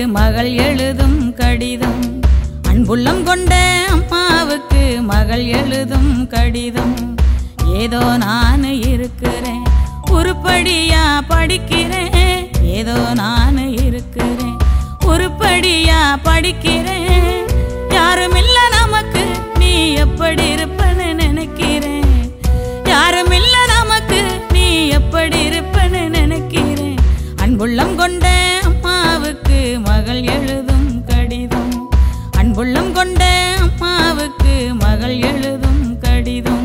மகள் எழுதும் கடிதம் அன்புள்ளம் கொண்ட அம்மாவுக்கு மகள் எழுதும் கடிதம் ஏதோ நான் இருக்கிறேன் உருப்படியா படிக்கிறேன் ஏதோ நான் இருக்கிறேன் உருப்படியா படிக்கிறேன் யாருமில்ல நமக்கு நீ எப்படி இருப்பன்னு நினைக்கிறேன் யாருமில்ல நமக்கு நீ எப்படி இருப்பன்னு நினைக்கிறேன் அன்புள்ளம் கொண்ட அம்மாவுக்கு மகள் எழுதும் கடிதம் அன்புள்ளம் கொண்ட அம்மாவுக்கு மகள் எழுதும் கடிதம்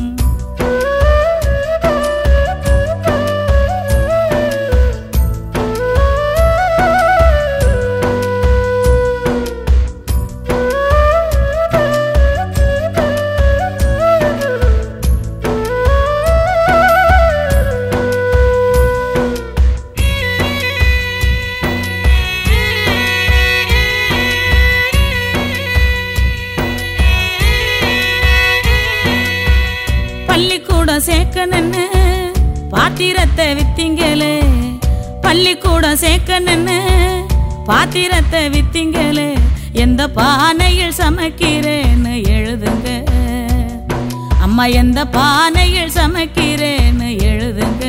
பள்ளிக்கூடம் சேர்க்கணுன்னு பாத்திரத்தை வித்தீங்களே பள்ளிக்கூடம் சேர்க்கணுன்னு பாத்திரத்தை வித்தீங்களே எந்த பானையில் சமைக்கிறேன்னு எழுதுங்க அம்மா எந்த பானையில் சமைக்கிறேன்னு எழுதுங்க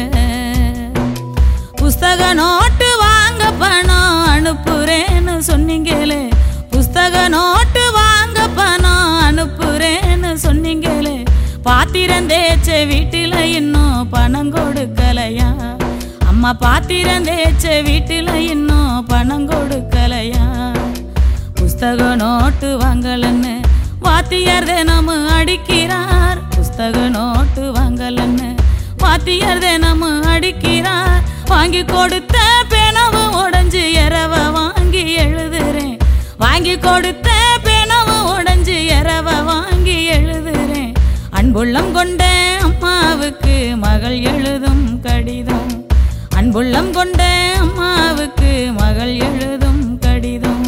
புஸ்தக நோட்டு வாங்க பணம் அனுப்புறேன்னு சொன்னீங்களே புஸ்தக நோட்டு வாங்க பணம் அனுப்புறேன்னு சொன்னீங்களே பாத்திரம் தேய்ச்ச வீட்டில இன்னும் பணம் கொடுக்கலையா அம்மா பாத்திரம் தேய்ச்ச வீட்டில இன்னும் பணம் கொடுக்கலையா புஸ்தக நோட்டு வாங்கலன்னு வாத்தியார் தினமும் அடிக்கிறார் புஸ்தக நோட்டு வாங்கலன்னு வாத்தியார் தினமும் அடிக்கிறார் வாங்கி கொடுத்த பேனவு உடைஞ்சு எரவ வாங்கி எழுதுறேன் வாங்கி கொடுத்த பேனவு உடைஞ்சு எரவ வாங்கி எழுதுறேன் அன்புள்ளம் கொண்ட அம்மாவுக்கு மகள் எழுதும் கடிதம் அன்புள்ளம் கொண்ட அம்மாவுக்கு மகள் எழுதும் கடிதம்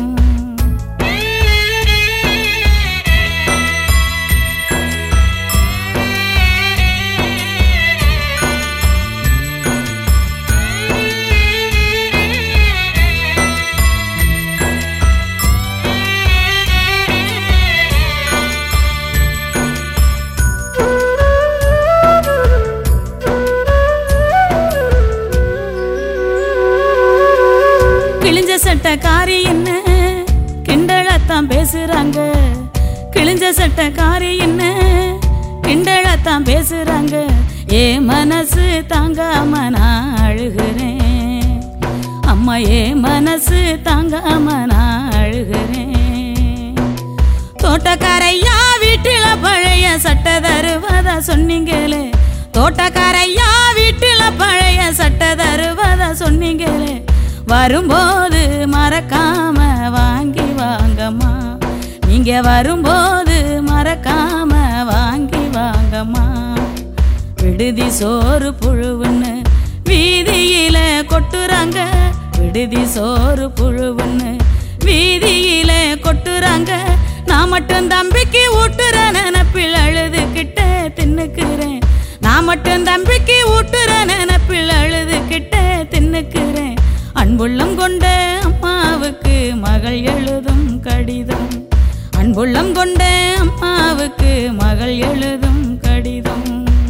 கிழிஞ்ச சட்டக்காரி என்ன கிண்டலத்தான் பேசுறாங்க கிழிஞ்ச சட்டக்காரி என்ன கிண்டலத்தான் பேசுறாங்க ஏ மனசு தாங்காம நான் அழுகிறேன் அம்மா ஏ மனசு தாங்காம நான் அழுகிறேன் தோட்டக்காரையா வீட்டில பழைய சட்டை தருவதா சொன்னீங்களே தோட்டக்காரையா வீட்டில பழைய சட்டை தருவதா சொன்னீங்களே வரும்போது மறக்காம வாங்கி வாங்கம்மா நீங்க வரும்போது மறக்காம வாங்கி வாங்கம்மா விடுதி சோறு புழுவுன்னு வீதியில கொட்டுறாங்க விடுதி சோறு புழுவுன்னு வீதியில கொட்டுறாங்க நான் மட்டும் தம்பிக்கு ஊட்டுற நினப்பில் அழுதுகிட்ட தின்னுக்கிறேன் நான் மட்டும் தம்பிக்கு ஊட்டுற நினப்பில் அழுதுகிட்ட தின்னுக்கிறேன் அன்புள்ளம் கொண்ட அம்மாவுக்கு மகள் எழுதும் கடிதம் அன்புள்ளம் கொண்ட அம்மாவுக்கு மகள் எழுதும் கடிதம்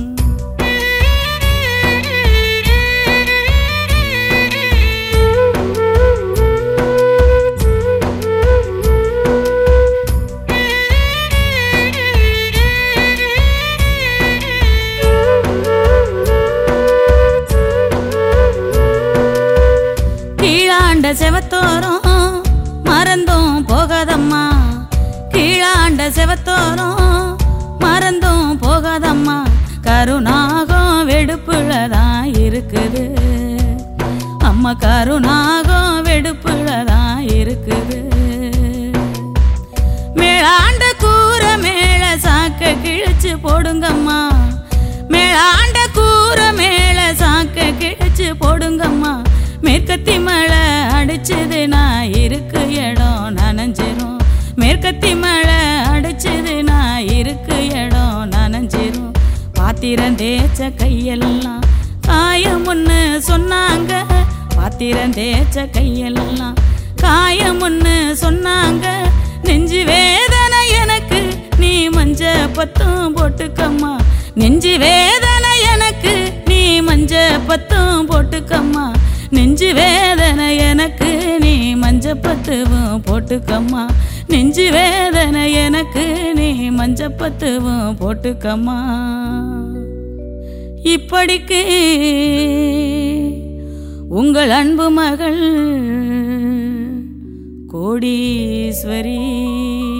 கீழாண்ட செவத்தோரம் மறந்தும் போகாதம்மா கீழாண்ட செவத்தோரம் மறந்தும் போகாதம்மா கருணாகம் வெடுப்புல தான் இருக்குது அம்மா கருணாகம் வெடுப்புல தான் இருக்குது மேலாண்ட கூற மேல சாக்க கிழிச்சு போடுங்கம்மா மேலாண்ட கூற மேல சாக்க கிழிச்சு போடுங்கம்மா மேற்கத்தி மழை அடிச்சது நான் இருக்கு இடம் நனைஞ்சிரும் மேற்கத்தி மழை அடிச்சது நான் இருக்கு இடம் நனைஞ்சிரும் பாத்திரம் தேய்ச்ச கையெல்லாம் காயம் ஒன்று சொன்னாங்க பாத்திரம் தேய்ச்ச கையெல்லாம் காயமுன்னு சொன்னாங்க நெஞ்சு வேதனை எனக்கு நீ மஞ்ச பத்தும் போட்டுக்கம்மா நெஞ்சு வேதனை எனக்கு நீ மஞ்ச பத்தும் போட்டுக்கம்மா நெஞ்சு வேதனை எனக்கு நீ மஞ்ச பத்துவும் போட்டுக்கம்மா நெஞ்சு வேதனை எனக்கு நீ மஞ்ச பத்துவும் போட்டுக்கம்மா இப்படிக்கு உங்கள் அன்பு மகள் கோடீஸ்வரி